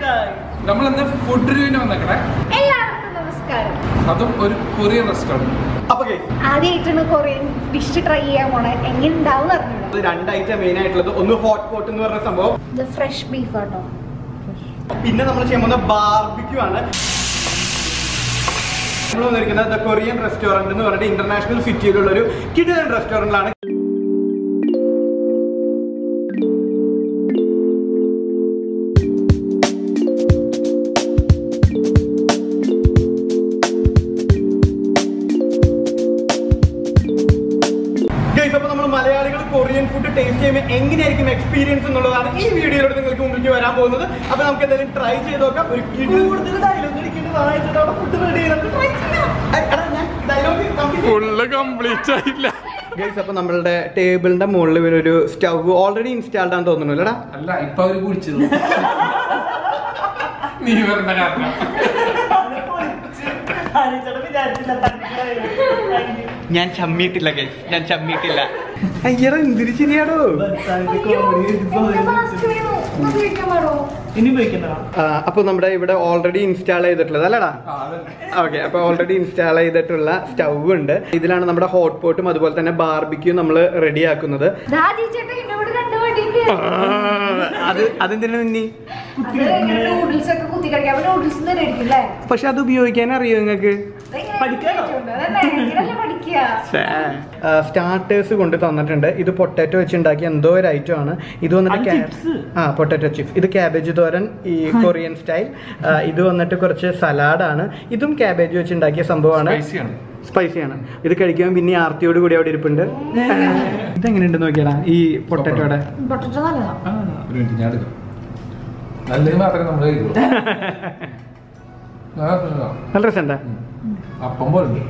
നമ്മൾ ഇന്ന് ഫുഡ് റിവ്യൂവിന് വന്നേക്കണേ എല്ലാവർക്കും നമസ്കാരം അതും ഒരു കൊറിയൻ റെസ്റ്റോറൻറ്റ് അപ്പൊ guys, ആദ്യമായിട്ടാണ് കൊറിയൻ ഡിഷ് ട്രൈ ചെയ്യാൻ പോണേ എങ്ങനെ ഉണ്ടാവും അറിഞ്ഞില്ല ഇത് രണ്ട് ഐറ്റം മെയിൻ ആയിട്ടുള്ളത് ഒന്ന് ഹോട്ട് പോട്ട് എന്ന് പറഞ്ഞ സംഭവം ഇത് ഫ്രഷ് ബീഫ് കേട്ടോ പിന്നെ നമ്മൾ ചെയ്യാൻ പോകുന്ന ബാർബിക്യൂ ആണ് നമ്മൾ വന്നിരിക്കുന്നത് ദ കൊറിയൻ റെസ്റ്റോറന്റ് എന്ന് പറഞ്ഞിട്ട് ഇന്റർനാഷണൽ സിറ്റിയിലുള്ള ഒരു കിടിലൻ റെസ്റ്റോറന്റിലാണ് Guys, അപ്പൊ നമ്മൾ മലയാളികൾ കൊറിയൻ ഫുഡ് ടേസ്റ്റ് ചെയ്യുമ്പോൾ എങ്ങനെയായിരിക്കും എക്സ്പീരിയൻസ് എന്നുള്ളതാണ് ഈ വീഡിയോയിലൂടെ നിങ്ങൾക്ക് മുമ്പിലേക്ക് വരാൻ പോകുന്നത് അപ്പൊ നമുക്ക് എന്തായാലും ട്രൈ ചെയ്ത് നോക്കാം ഒരു കൂടുതൽ ഫുള്ള് കംപ്ലീറ്റ് ആയില്ല ഗൈസ് അപ്പൊ നമ്മളുടെ ടേബിളിന്റെ മുകളിൽ ഇവരൊരു സ്റ്റവ് ഓൾറെഡി ഇൻസ്റ്റാൾഡ് ആണെന്ന് തോന്നുന്നു അല്ലടാ അല്ല ഇപ്പൊ അവര് കുടിച്ചത് നീ വരണ്ട കാരണം ഞാൻ ചമ്മിയിട്ടില്ല ഗൈസ് ഞാൻ ചമ്മിയിട്ടില്ല അയ്യടാ എന്തിരി ശരിയാടോ ഇനി ഉപയോഗിക്കുന്നതാ അപ്പൊ നമ്മുടെ ഇവിടെ ഓൾറെഡി ഇൻസ്റ്റാൾ ചെയ്തിട്ടുള്ളത് അല്ലടാ ആ, അതന്നെ. ഓക്കെ അപ്പൊ ഓൾറെഡി ഇൻസ്റ്റാൾ ചെയ്തിട്ടുള്ള സ്റ്റൗ ഉണ്ട് ഇതിലാണ് നമ്മുടെ ഹോട്ട് പോട്ടും അതുപോലെ തന്നെ ബാർബിക്യൂ നമ്മൾ റെഡി ആക്കുന്നത് ചേട്ടാ എന്നോട് കണ്ടു വേണ്ടിട്ട് അത് അതെന്തിനു മുന്നി നൂഡിൽസ് ഒക്കെ കുത്തി കഴിക്കാം അപ്പൊ നൂഡിൽസ് തന്നെ ആയിരിക്കും അല്ലേ പക്ഷെ അത് ഉപയോഗിക്കാൻ അറിയോ നിങ്ങൾക്ക് പഠിക്കാനോ? പഠിക്കുക സ്റ്റാർട്ടേഴ്സ് കൊണ്ട് തന്നിട്ടുണ്ട് ഇത് പൊട്ടാറ്റോ വെച്ച് ഉണ്ടാക്കിയ എന്തോ ഒരു ഐറ്റം ആണ് ഇത് വന്നിട്ട് അത് ca- chips? ആ പൊട്ടാറ്റോ ചിപ്സ് ഇത് ക്യാബേജ് തോരൻ ഈ കൊറിയൻ സ്റ്റൈൽ ഇത് വന്നിട്ട് കുറച്ച് സലാഡാണ് ഇതും ക്യാബേജ് വെച്ച് ഉണ്ടാക്കിയ സംഭവമാണ് Spicy ആണ്. സ്പൈസിയാണ് ഇത് കഴിക്കാൻ പിന്നെ ഈ ആർത്തിയോട് കൂടി അവിടെ ഇരിപ്പുണ്ട് ഇതെങ്ങനെയുണ്ട് നോക്കിയാടാ ഈ പൊട്ടാറ്റോയുടെ പൊട്ടറ്റോ നല്ലതാ ആ, ഒരു മിനിറ്റ് ഞാൻ എടുക്കാം നല്ലത് മാത്രമേ നമ്മൾ കഴിക്കൂ ആ, ആ, നല്ല രസമുണ്ടാ ഉം. അപ്പം പോലെ ഉണ്ട്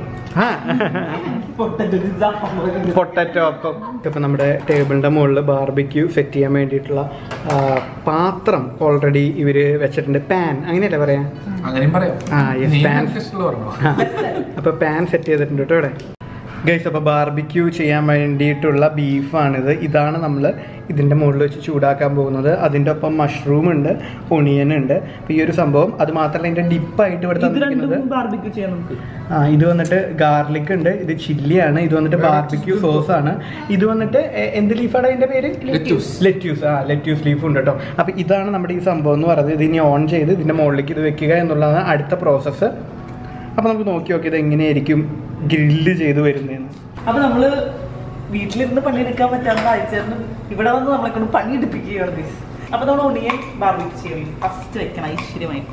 പൊട്ടാറ്റോ അപ്പം ഇപ്പം നമ്മുടെ ടേബിളിൻ്റെ മുകളിൽ ബാർബിക്യൂ സെറ്റ് ചെയ്യാൻ വേണ്ടിയിട്ടുള്ള ആ, പാത്രം ഓൾറെഡി ഇവർ വെച്ചിട്ടുണ്ട് പാൻ അങ്ങനെയല്ലേ പറയാ അങ്ങനെയും പറയാം ആ, yes, നീ pan. നിനക്ക് ഇഷ്ടമുള്ള പറഞ്ഞോ അപ്പോൾ പാൻ സെറ്റ് ചെയ്തിട്ടുണ്ട് കേട്ടോ ഇവിടെ ഗൈസ് അപ്പോൾ ബാർബിക്യൂ ചെയ്യാൻ വേണ്ടിയിട്ടുള്ള ബീഫാണിത് ഇതാണ് നമ്മൾ ഇതിൻ്റെ മുകളിൽ വെച്ച് ചൂടാക്കാൻ പോകുന്നത് അതിൻ്റെ ഒപ്പം മഷ്റൂം ഉണ്ട് ഒണിയൻ ഉണ്ട് അപ്പോൾ ഈ ഒരു സംഭവം അത് മാത്രമല്ല ഇതിൻ്റെ ഡിപ്പായിട്ട് ഇവിടെ ഇത് തന്നിരിക്കുന്നത് രണ്ടും ബാർബിക്യൂ ചെയ്യാം നമുക്ക് ആ ഇത് വന്നിട്ട് ഗാർലിക് ഉണ്ട് ഇത് ചില്ലിയാണ് ഇത് വന്നിട്ട് ബാർബിക്യൂ സോസ് ആണ് ഇത് വന്നിട്ട് എ- എന്ത് ലീഫാണ് അതിന്റെ പേര് Lettuce. ലെറ്റ്യൂസ് ആ ലെറ്റ്യൂസ് ലീഫ് ഉണ്ട് കേട്ടോ അപ്പൊ ഇതാണ് നമ്മുടെ ഈ സംഭവം എന്ന് പറയുന്നത് ഇത് ഇനി ഓൺ ചെയ്ത് ഇതിന്റെ മുകളിലേക്ക് ഇത് വെക്കുക എന്നുള്ളതാണ് അടുത്ത പ്രോസസ്സ് അപ്പൊ നമുക്ക് നോക്കി നോക്കി ഇത് എങ്ങനെയായിരിക്കും ഗ്രില്ല് ചെയ്ത് വരുന്നതെന്ന് അപ്പൊ നമ്മള് വീട്ടിലിരുന്ന് പണിയെടുക്കാൻ പറ്റാത്ത ആഴ്ചയാണ് ഇവിടെ വന്ന് നമ്മളെ കൊണ്ട് പണിയെടുപ്പിക്കുകയാണ് guys. അപ്പൊ നമ്മൾ ഒണിയൻ ബാർബിക്യൂ ചെയ്യും ഫസ്റ്റ് വെക്കണം ഐശ്വര്യമായിട്ട്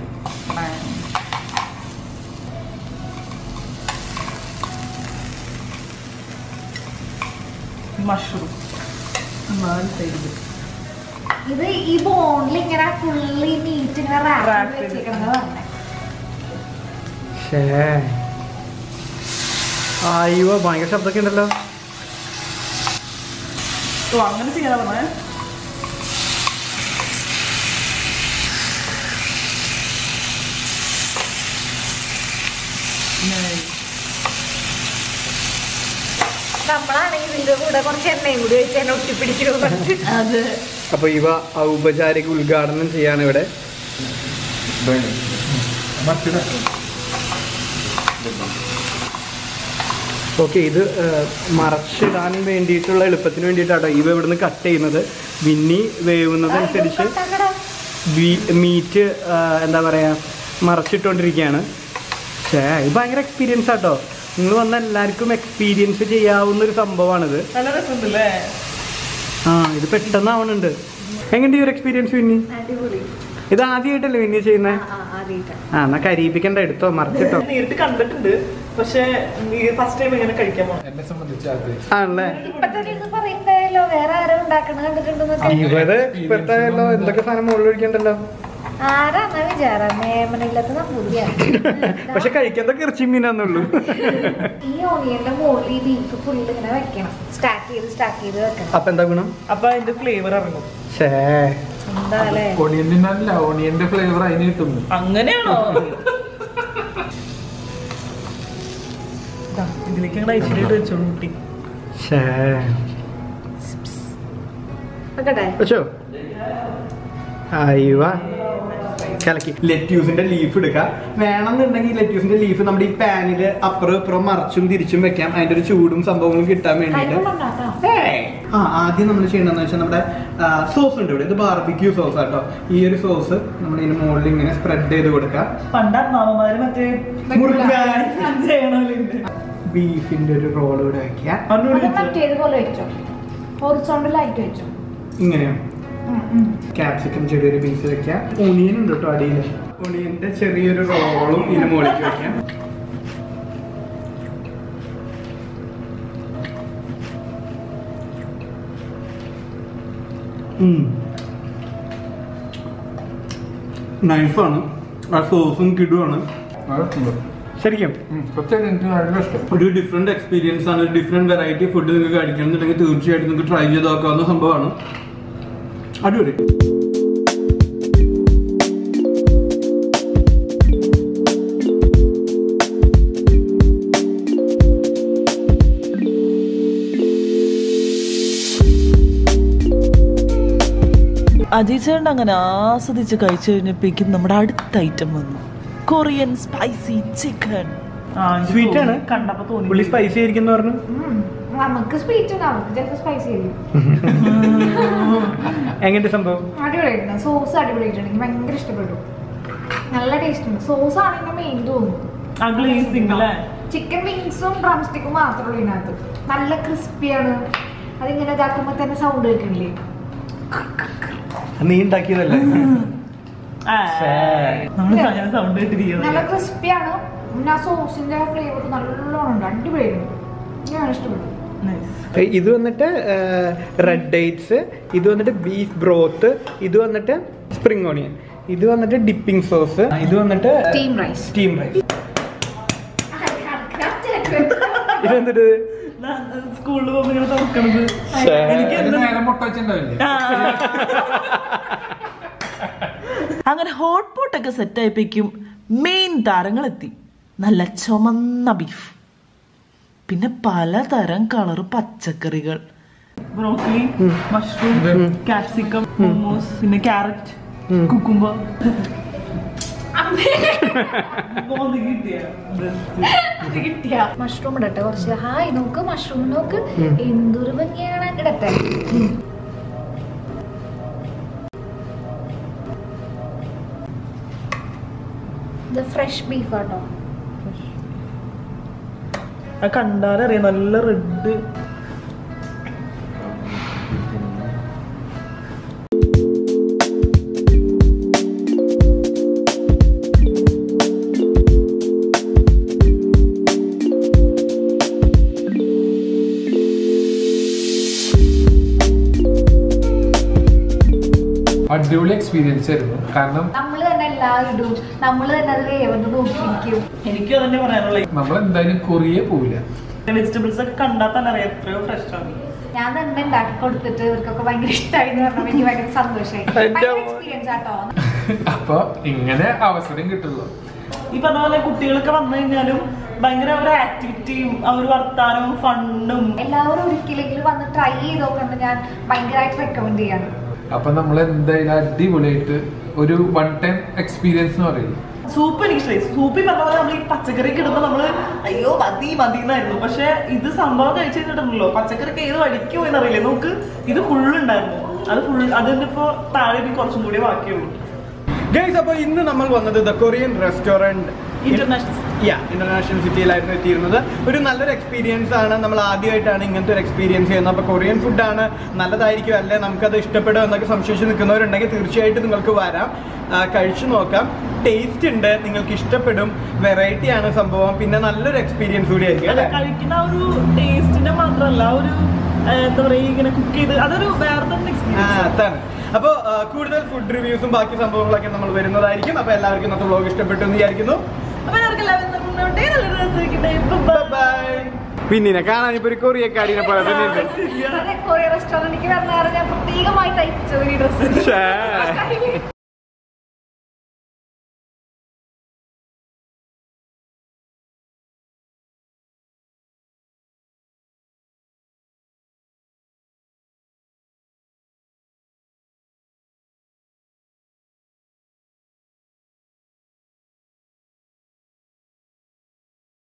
മഷ്റൂം നാല് സൈഡിൽ ഇത് ഈ ബോണിൽ ഇങ്ങനെ ഫുള്ളി മീറ്റ് ഇങ്ങനെ Wrap റാപ്പ് ചെയ്ത്. വെച്ചേക്കണെന്ന് പറഞ്ഞേ ഷേ അയ്യോ ഭയങ്കര ശബ്ദമൊക്കെ ഉണ്ടല്ലോ ഓ അങ്ങനെ ചെയ്യാൻ പറഞ്ഞേ നമ്മളാണെങ്കിൽ ഇതിന്റെ കൂടെ കുറച്ച് എണ്ണയും കൂടി വെച്ച് എന്നെ ഒട്ടിപ്പിടിക്കുന്നു അത് അപ്പൊ ഇവ ഔപചാരിക ഉദ്ഘാടനം ചെയ്യാണ് ഇവിടെ മറ്റേ ഓക്കെ ഇത് ഏഹ്, മറച്ചിടാൻ വേണ്ടിയിട്ടുള്ള എളുപ്പത്തിന് വേണ്ടിയിട്ടാട്ടോ ഇവ ഇവിടുന്ന് കട്ട് ചെയ്യുന്നത് വിന്നി വേവുന്നതനുസരിച്ച് മീറ്റ് എന്താ പറയാ മറച്ചിട്ടുകൊണ്ടിരിക്കുകയാണ് ഛേ ഇത് ഭയങ്കര എക്സ്പീരിയൻസ് ആട്ടോ നിങ്ങൾ വന്ന എല്ലാവർക്കും എക്സ്പീരിയൻസ് ചെയ്യാവുന്ന ഒരു സംഭവമാണിത് നല്ല രസമുണ്ടല്ലേ ആ ഇത് പെട്ടെന്ന് ആവണുണ്ട് എങ്ങനെയുണ്ട് ഈ ഒരു എക്സ്പീരിയൻസ് വിന്നി അടിപൊളി ഇത് ആദ്യമായിട്ടല്ലേ വിന്നി ചെയ്യുന്നത് ആ, ആ, ആദ്യമായിട്ടാ. ആ എന്നാ കരീപ്പിക്കണ്ട എടുത്തോ മറച്ചിട്ടോ ഞാൻ നേരിട്ട് കണ്ടിട്ടുണ്ട് പക്ഷെ ഫസ്റ്റ് ടൈം ഇങ്ങനെ കഴിക്കാൻ പോകണം എന്നെ സംബന്ധിച്ച് അത് ആണല്ലേ ഇപ്പൊ തന്നെ ഇത് പറയുന്നതല്ലോ വേറെ ആരും ഉണ്ടാക്കണ കണ്ടിട്ടുണ്ടെന്നൊക്കെ ഇവിടെ പെട്ടല്ലോ എന്തൊക്കെ സാധനം മുകളിൽ ഒഴിക്കണ്ടല്ലോ ആരാന്നാ വിചാരം നിയമനമില്ലാത്ത നമ്പൂതിരിയാണ് പക്ഷെ കഴിക്കാൻ ഇറച്ചി മീനാന്നുള്ളൂ ഈ ഓണിയന്റെ മുകളിൽ ഈ ബീഫ് ഫുള്ള് ഇങ്ങനെ വെക്കണം സ്റ്റാക്ക് ചെയ്ത് സ്റ്റാക്ക് ചെയ്ത് വെക്കണം അപ്പൊ എന്താ ഗുണം അപ്പൊ അതിന്റെ ഫ്ലേവർ ഇറങ്ങും ഷേ എന്താ അല്ലേ ഒണിയനല്ല ഓണിയന്റെ ഫ്ലേവർ അതിന് കിട്ടുന്നു അങ്ങനെയാണോ ദാ, ഇതിലേക്ക് ഞങ്ങൾ ഐശ്വര്യമായിട്ട് വെച്ചോളൂ കുട്ടി ഷേ വെക്കട്ടെ വെച്ചോ അയ്യോ കലക്കി ലെറ്റ്യൂസിന്റെ ലീഫ് എടുക്കുക വേണമെന്നുണ്ടെങ്കിൽ ലെറ്റ്യൂസിന്റെ ലീഫ് നമ്മുടെ ഈ പാനിൽ അപ്പുറം ഇപ്പുറം മറിച്ചും തിരിച്ചും വെക്കാം അതിന്റെ ഒരു ചൂടും സംഭവങ്ങളും കിട്ടാൻ വേണ്ടിയിട്ട് കൈകൊണ്ടുണ്ടാട്ടോ ഏയ്. ആ ആദ്യം നമ്മൾ ചെയ്യണമെന്ന് വെച്ചാൽ നമ്മുടെ സോസ് ഉണ്ട് ഇവിടെ ഇത് ബാർബിക്യൂ സോസ് ആട്ടോ ഈ ഒരു സോസ് നമ്മൾ ഇതിന് മുകളിൽ ഇങ്ങനെ സ്പ്രെഡ് ചെയ്ത് കൊടുക്കാം പണ്ട് അമ്മാവന്മാര് മറ്റേ മുറുക്കാൻ. ചെയ്യണമല്ലുണ്ട് ബീഫിന്റെ ഒരു റോൾ ഇവിടെ വെക്കുക അത് മറ്റേതുപോലെ വെച്ചോ ഹൊറിസോണ്ടലായിട്ട് വെച്ചോ ഇങ്ങനെയോ ഉം, ഉം. ക്യാപ്സിക്കം ചെറിയൊരു പീസ് വെക്കാം ഒണിയൻ ഉണ്ട് കേട്ടോ അടിയിൽ ഒണിയന്റെ ചെറിയൊരു റോളും ഇതിന് മുകളിലേക്ക് വെക്കാം നൈഫാണ് ആ സോസും കിടുവാണ് ശരിക്കും പ്രത്യേകം എനിക്ക് നല്ല ഇഷ്ടം ഒരു ഡിഫറെന്റ് എക്സ്പീരിയൻസ് ആണ് ഒരു ഡിഫറെന്റ് വെറൈറ്റി ഫുഡ് നിങ്ങൾക്ക് കഴിക്കണമെന്നുണ്ടെങ്കിൽ തീർച്ചയായിട്ടും നിങ്ങൾക്ക് ട്രൈ ചെയ്ത് നോക്കാവുന്ന സംഭവമാണ് അടിപൊളി അജയ് ചേട്ടൻ അങ്ങനെ ആസ്വദിച്ച് കഴിച്ചു കഴിഞ്ഞപ്പോഴേക്കും നമ്മുടെ അടുത്ത ഐറ്റം വന്നു കൊറിയൻ സ്പൈസി ചിക്കൻ Sweet ആണ്? കണ്ടപ്പോ പുള്ളി തോന്നി സ്പൈസി ആയിരിക്കും എന്ന് പറഞ്ഞു ഉം. നമുക്ക് സ്വീറ്റ് ഉണ്ട് അവർക്ക് ചിലപ്പോൾ സ്പൈസി ആയിരിക്കും എങ്ങനത്തെ സംഭവം അടിപൊളിയായിട്ടുണ്ട് സോസ് അടിപൊളിയായിട്ടുണ്ട് എനിക്ക് ഭയങ്കര ഇഷ്ടപ്പെട്ടു നല്ല ടേസ്റ്റ് ഉണ്ട് സോസ് ആണ് ഇതിന്റെ മെയിൻ തോന്നുന്നു ആ ഗ്ലേസിംഗ് അല്ലേ ചിക്കൻ വിങ്സും ഡ്രം സ്റ്റിക്കും മാത്രമേ ഉള്ളൂ ഇതിനകത്ത് നല്ല ക്രിസ്പിയാണ് അതിങ്ങനെ ഇതാക്കുമ്പോ തന്നെ സൗണ്ട് കേൾക്കണില്ലേ നീ ഉണ്ടാക്കിയതല്ലേ നമ്മൾ ഞാൻ സൗണ്ട് നല്ല കേട്ടിരിക്കുന്നത് ക്രിസ്പിയാണ് പിന്നെ ആ സോസിന്റെ ഫ്ലേവർ നല്ലോണം ഉണ്ട് അടിപൊളിയായിരുന്നു ഞാൻ ഇഷ്ടപ്പെട്ടു ഇത് വന്നിട്ട് റെഡ് ഡേറ്റ്സ് ഇത് വന്നിട്ട് ബീഫ് ബ്രോത്ത് ഇത് വന്നിട്ട് സ്പ്രിംഗ് ഓണിയൻ ഇത് വന്നിട്ട് ഡിപ്പിംഗ് സോസ് ഇത് വന്നിട്ട് സ്റ്റീം റൈസ് സ്റ്റീം റൈസ് ഇത് വന്നിട്ട് സ്കൂളിൽ പോകുമ്പോ ഇങ്ങനെ തുറക്കണത് എനിക്ക് അതിന് എന്ത് നേരം മുട്ട വെച്ചിട്ടുണ്ടാവില്ലേ അങ്ങനെ ഹോട്ട് പോട്ടൊക്കെ സെറ്റ് ആയപ്പോഴേക്കും മെയിൻ താരങ്ങൾ എത്തി നല്ല ചുമന്ന ബീഫ് പിന്നെ പലതരം കളർ പച്ചക്കറികൾ ബ്രോക്കലി മഷ്റൂം കാപ്സിക്കം മോമോസ് പിന്നെ ക്യാരറ്റ് കുക്കുംബർ കിട്ടിയ മഷ്റൂം ഇടട്ടെ കുറച്ച് ഹായ് നോക്ക് മഷ്റൂം നോക്ക് എന്തൊരു ഭംഗിയാണ് ഇടട്ടെ ഇത് ഫ്രഷ് ബീഫ് ആട്ടോ കണ്ടാലറിയാം നല്ല റെഡ് അടിപൊളി എക്സ്പീരിയൻസ് ആയിരുന്നു കാരണം നമ്മൾ തന്നെ എല്ലാം ഇടും നമ്മൾ തന്നെ അത് വേവന്ന് നോക്കിയിരിക്കും എനിക്ക് തന്നെ പറയാനുള്ള നമ്മൾ എന്തായാലും കൊറിയ പോവില്ല വെജിറ്റബിൾസ് ഒക്കെ കണ്ടാൽ തന്നെ അറിയാം എത്രയോ ഫ്രഷ് ആണ് ഞാൻ തന്നെ ഉണ്ടാക്കി കൊടുത്തിട്ട് ഇവർക്കൊക്കെ ഭയങ്കര ഇഷ്ടമായി എന്ന് പറഞ്ഞപ്പോൾ എനിക്ക് ഭയങ്കര സന്തോഷമായി ഭയങ്കര എക്സ്പീരിയൻസ് ആട്ടോ അപ്പൊ ഇങ്ങനെ അവസരം കിട്ടുള്ളൂ ഈ പറഞ്ഞ പോലെ കുട്ടികളൊക്കെ വന്നു കഴിഞ്ഞാലും ഭയങ്കര ഒരു ആക്ടിവിറ്റിയും ആ ഒരു വർത്താനവും ഫണ്ണും എല്ലാവരും ഒരിക്കലെങ്കിലും വന്ന് ട്രൈ ചെയ്ത് നോക്കണ്ട ഞാൻ ഭയങ്കരമായിട്ട് റെക്കമെൻഡ് ചെയ്യാണ് അപ്പൊ നമ്മൾ എന്തായാലും അടിപൊളിയായിട്ട് ഒരു വൺ ടൈം എക്സ്പീരിയൻസ് എന്ന് പറയുന്നത് സൂപ്പ് എനിക്ക് ഇഷ്ടമായി സൂപ്പിൽ പറഞ്ഞ പോലെ നമ്മൾ ഈ പച്ചക്കറി ഇടുമ്പോൾ നമ്മള് അയ്യോ മതി മതി എന്നായിരുന്നു പക്ഷെ ഇത് സംഭവം കഴിച്ചു കഴിഞ്ഞിട്ടുണ്ടല്ലോ പച്ചക്കറിക്ക് ഏത് വഴിക്ക് പോയി എന്നറിയില്ലേ നമുക്ക് ഇത് ഫുൾ ഉണ്ടായിരുന്നു അത് ഫുൾ അതിന്റെ ഇപ്പോ താഴെ ഇനി കുറച്ചും കൂടി ബാക്കിയുള്ളൂ ഗൈസ് അപ്പോൾ ഇന്ന് നമ്മൾ വന്നത് ദ കൊറിയൻ റെസ്റ്റോറൻറ്റ് ഇന്റർനാഷണൽ യാ ഇന്റർനാഷണൽ സിറ്റിയിലായിരുന്നു എത്തിയിരുന്നത് ഒരു നല്ലൊരു എക്സ്പീരിയൻസ് ആണ് നമ്മൾ ആദ്യമായിട്ടാണ് ഇങ്ങനത്തെ ഒരു എക്സ്പീരിയൻസ് ചെയ്യുന്നത് അപ്പോൾ കൊറിയൻ ഫുഡാണ് നല്ലതായിരിക്കും അല്ലേ നമുക്കത് ഇഷ്ടപ്പെടും എന്നൊക്കെ സംശയിച്ച് നിൽക്കുന്നവരുണ്ടെങ്കിൽ തീർച്ചയായിട്ടും നിങ്ങൾക്ക് വരാം ആ, കഴിച്ചു നോക്കാം ടേസ്റ്റ് ഉണ്ട് നിങ്ങൾക്ക് ഇഷ്ടപ്പെടും വെറൈറ്റി ആണ് സംഭവം പിന്നെ നല്ലൊരു എക്സ്പീരിയൻസ് കൂടി ആയിരിക്കും അല്ല അല്ലേ കഴിക്കുന്ന ആ ഒരു ടേസ്റ്റിന്റെ മാത്രമല്ല ആ ഒരു ആ, എന്താ പറയാ ഇങ്ങനെ കുക്ക് ചെയ്ത് അതൊരു വേറെ തന്നെ ആ, എക്സ്പീരിയൻസ് അതാണ് അപ്പോൾ കൂടുതൽ ഫുഡ് റിവ്യൂസും ബാക്കി സംഭവങ്ങളൊക്കെ നമ്മൾ വരുന്നതായിരിക്കും അപ്പോൾ എല്ലാവർക്കും ഇന്നത്തെ വ്ളോഗ് ഇഷ്ടപ്പെട്ടു എന്ന് വിചാരിക്കുന്നു അപ്പൊ എല്ലാവർക്കും എല്ലാവരും നല്ലോണം നല്ലൊരു രസമായിക്കട്ടെ ബൈ പിന്നിനെ കാണാൻ ഇപ്പൊ ഒരു കൊറിയക്കാരിനെ പോലെ തന്നെ ഉണ്ട് കൊറിയ റെസ്റ്റോറൻറ്റിലേക്ക് വന്നാറ് ഞാൻ പ്രത്യേകമായി തയ്പ്പിച്ചത് ഈ ഡ്രസ്സ് ശ്ശേ.